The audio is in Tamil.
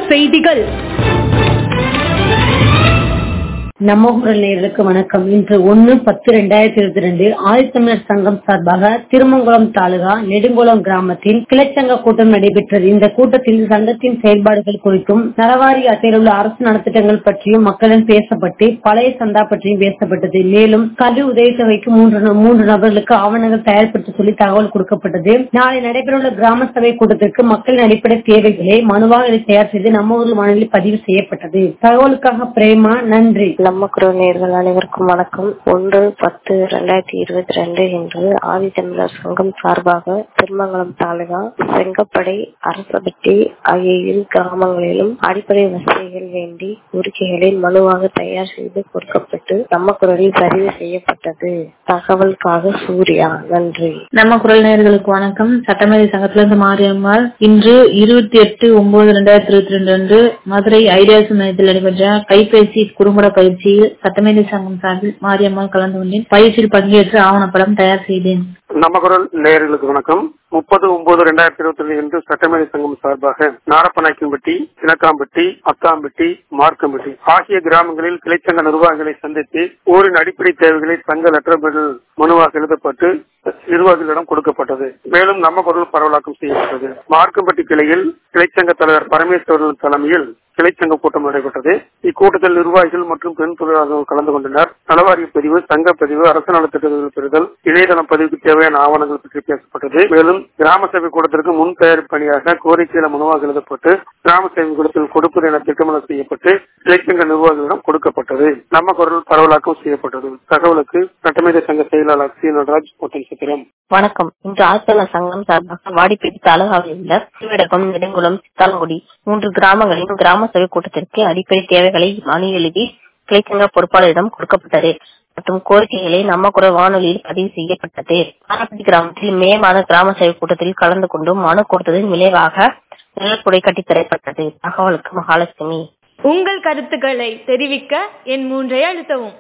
செய்திகள் நம்ம ஊரில் நேயர்களுக்கு வணக்கம் இன்று ஒன்னு பத்து ரெண்டாயிரத்தி இருபத்தி ரெண்டு ஆதித்தமிழர் சங்கம் சார்பாக திருமங்குளம் தாலுகா நெடுங்குளம் கிராமத்தில் கிளைச்சங்க கூட்டம் நடைபெற்றது இந்த கூட்டத்தில் சங்கத்தின் செயல்பாடுகள் குறித்தும் நலவாரி அட்டையில் உள்ள அரசு நலத்திட்டங்கள் பற்றியும் மக்களிடம் பேசப்பட்டு பழைய சந்தா பற்றியும் பேசப்பட்டது மேலும் கல்வி உதவித்தொகைக்கு மூன்று ந- மூன்று நபர்களுக்கு ஆவணங்கள் தயார்படுத்த சொல்லி தகவல் கொடுக்கப்பட்டது நாளை நடைபெறவுள்ள கிராம சபை கூட்டத்திற்கு மக்களின் அடிப்படை தேவைகளை மனுவாக எழுதி தயார் செய்து நம்ம ஊர் மாநில பதிவு செய்யப்பட்டது தகவலுக்காக பிரேமா நன்றி நம்ம குரல் நேர்கள் அனைவருக்கும் வணக்கம் ஒன்று பத்து ரெண்டாயிரத்தி இருபத்தி ரெண்டு இன்று ஆதித்தமிழர் சங்கம் சார்பாக திருமங்கலம் தாலுகா செங்கப்படை அரசபட்டி ஆகிய இரு கிராமங்களிலும் அடிப்படை வசதிகள் வேண்டி கோரிக்கைகளை மனுவாக தயார் செய்து கொடுக்கப்பட்டு நம்ம குரலில் பதிவு செய்யப்பட்டது தகவலுக்காக சூர்யா நன்றி நம்ம குரல் நேயர்களுக்கு வணக்கம் சட்டமேதை சங்கத்திலிருந்து மாரியம்மாள் இன்று இருபத்தி எட்டு ஒன்பது ரெண்டாயிரத்தி இருபத்தி ரெண்டு அன்று மதுரை ஐடியாஸ் மையத்தில் நடைபெற்ற கைபேசி குறும்பட பயிற்சியில் சட்டமேதை சங்கம் சார்பில் மாரியம்மாள் கலந்து கொண்டேன் பயிற்சியில் பங்கேற்று ஆவணப்படம் தயார் செய்தேன் நம்ம குரல் நேயர்களுக்கு வணக்கம் முப்பது ஒன்பது ரெண்டாயிரத்தி இருபத்தி ரெண்டு இன்று சட்டமேதை சங்கம் சார்பாக நாரப்பநாயக்கன்பட்டி சினக்காம்பட்டி அத்தாம்பட்டி மார்க்கம்பட்டி ஆகிய கிராமங்களில் கிளைச்சங்க நிர்வாகிகளை சந்தித்து ஊரின் அடிப்படை தேவைகளை சங்க லெட்டர் மனுவாக எழுதப்பட்டு நிர்வாகிகளிடம் கொடுக்கப்பட்டது மேலும் நம்ம குரல் பரவலாக்கம் செய்யப்பட்டது மார்க்கம்பட்டி கிளையில் கிளைச்சங்க தலைவர் பரமேஸ்வரன் தலைமையில் கிளைச்சங்க கூட்டம் நடைபெற்றது இக்கூட்டத்தில் நிர்வாகிகள் மற்றும் பெண் தொழிலாளர்கள் கலந்து கொண்டனர் நலவாரிய பிரிவு சங்க பிரிவு அரசு நலத்திட்டங்கள் பெறுதல் இணையதளம் பதிவுக்கு தேவையான ஆவணங்கள் பற்றி பேசப்பட்டது மேலும் கிராம சபை கூட்டத்திற்கு முன் தயாரிப்பு பணியாக கோரிக்கையில மனுவாக எழுதப்பட்டு கிராம சபை கூட்டத்தில் கொடுப்பது என திட்டமிடல் செய்யப்பட்டு கிளைச்சங்க நிர்வாகிகளிடம் கொடுக்கப்பட்டது நம்ம குரல் பரவலாக்கம் செய்யப்பட்டது தகவலுக்கு சட்டமேதை சங்க செயலாளர் சி நடராஜ் ஒட்டன் சித்திரம் வணக்கம் இன்று ஆத்தன சங்கம் சார்பாக வாடிப்பேட்டை தாலுகாவில் உள்ள திருவிடகம் நெடுங்குளம் சித்தாலங்குடி மூன்று கிராமங்களின் கிராம சபை கூட்டத்திற்கு அடிப்படை தேவைகளை மனு எழுதி கிளைச்சங்க பொறுப்பாளரிடம் கொடுக்கப்பட்டது மற்றும் கோரிக்கைகளை நம்ம குரல் வானொலியில் பதிவு செய்யப்பட்டது ஆரப்பட்டி கிராமத்தில் மே மாத கிராம சபை கூட்டத்தில் கலந்து கொண்டு மனு கொடுத்ததன் விளைவாக நிழற்குடை கட்டி தரப்பட்டது தகவலுக்கு மகாலட்சுமி உங்கள் கருத்துக்களை தெரிவிக்க என் மூன்றை அழுத்தவும்